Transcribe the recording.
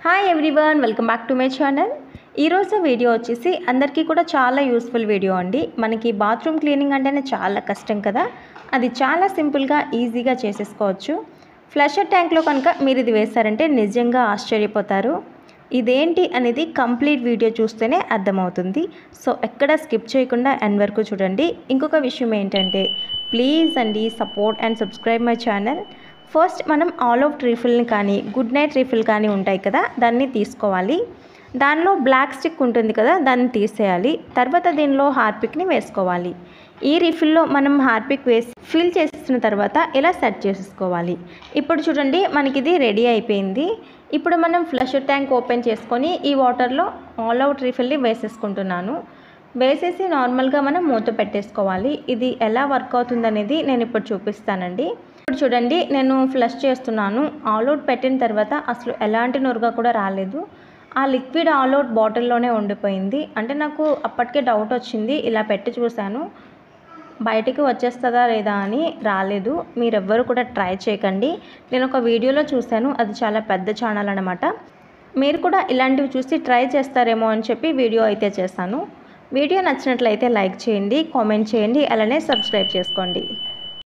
hi everyone welcome back to my channel ఈరోజు video వచ్చేసి అందరికీ కూడా చాలా యూస్ఫుల్ వీడియో అండి మనకి బాత్రూమ్ క్లీనింగ్ అంటేనే చాలా కష్టం కదా అది చాలా సింపుల్గా ఈజీగా చేసేసుకోవచ్చు ఫ్లషర్ ట్యాంక్లో కనుక మీరు ఇది వేస్తారంటే నిజంగా ఆశ్చర్యపోతారు ఇదేంటి అనేది కంప్లీట్ వీడియో చూస్తేనే అర్థమవుతుంది సో ఎక్కడ స్కిప్ చేయకుండా ఎండ్ వరకు చూడండి ఇంకొక విషయం ఏంటంటే ప్లీజ్ అండి support and subscribe my channel first మనం ఆల్ అవుట్ రీఫిల్ని కానీ గుడ్ నైట్ రీఫిల్ కానీ ఉంటాయి కదా దాన్ని తీసుకోవాలి దానిలో బ్లాక్ స్టిక్ ఉంటుంది కదా దాన్ని తీసేయాలి తర్వాత దీనిలో హార్పిక్ని వేసుకోవాలి ఈ రీఫిల్లో మనం హార్పిక్ వేసి ఫిల్ చేసిన తర్వాత ఇలా సెట్ చేసేసుకోవాలి ఇప్పుడు చూడండి మనకి ఇది రెడీ అయిపోయింది ఇప్పుడు మనం ఫ్లష్ ట్యాంక్ ఓపెన్ చేసుకొని ఈ వాటర్లో ఆల్ అవుట్ రీఫిల్ని వేసేసుకుంటున్నాను వేసేసి నార్మల్గా మనం మూత పెట్టేసుకోవాలి ఇది ఎలా వర్క్ అవుతుంది అనేది నేను ఇప్పుడు చూపిస్తానండి ఇప్పుడు చూడండి నేను ఫ్లష్ చేస్తున్నాను ఆల్ అవుట్ పెట్టిన తర్వాత అసలు ఎలాంటి నురుగా కూడా రాలేదు ఆ లిక్విడ్ ఆల్ అవుట్ బాటిల్లోనే ఉండిపోయింది అంటే నాకు అప్పటికే డౌట్ వచ్చింది ఇలా పెట్టి చూశాను బయటికి వచ్చేస్తుందా లేదా అని రాలేదు మీరెవ్వరు కూడా ట్రై చేయకండి నేను ఒక వీడియోలో చూశాను అది చాలా పెద్ద ఛానల్ అనమాట మీరు కూడా ఇలాంటివి చూసి ట్రై చేస్తారేమో అని చెప్పి వీడియో అయితే చేశాను వీడియో నచ్చినట్లయితే లైక్ చేయండి కామెంట్ చేయండి అలానే సబ్స్క్రైబ్ చేసుకోండి